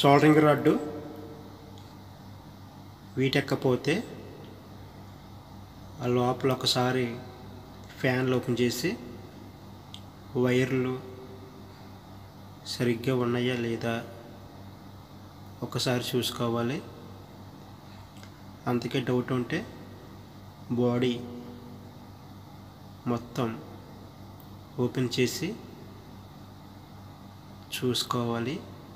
soldering rod వీటెక్కపోతే ఆ లోపల ఒకసారి ఫ్యాన్లు ఓపెన్ చేసి వైర్లు సరిగ్గా ఉన్నాయా లేదా ఒకసారి చూసుకోవాలి అందుకే డౌట్ ఉంటే బాడీ మొత్తం ఓపెన్ చేసి చూసుకోవాలి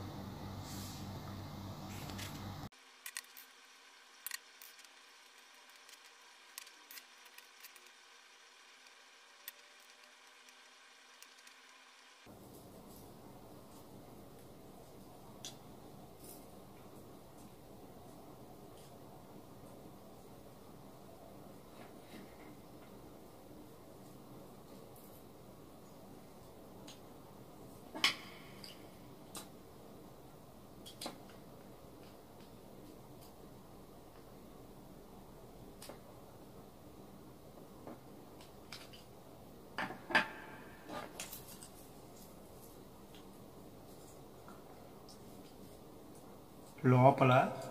లోపల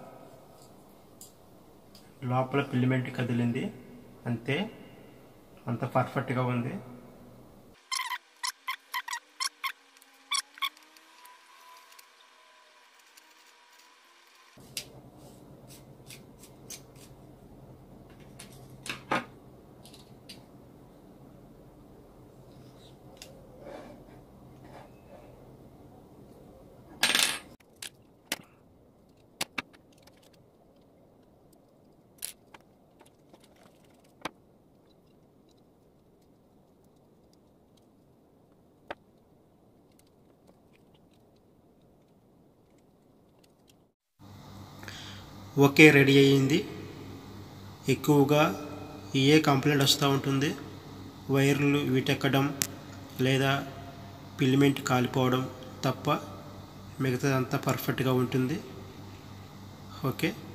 లోపల ఫిలిమెంట్ కదిలింది అంతే అంత పర్ఫెక్ట్గా ఉంది ఓకే రెడీ అయ్యింది ఎక్కువగా ఏ కంప్లైంట్ వస్తూ ఉంటుంది వైర్లు వీటెక్కడం లేదా ఫిలిమెంట్ కాలిపోవడం తప్ప మిగతాదంతా పర్ఫెక్ట్గా ఉంటుంది ఓకే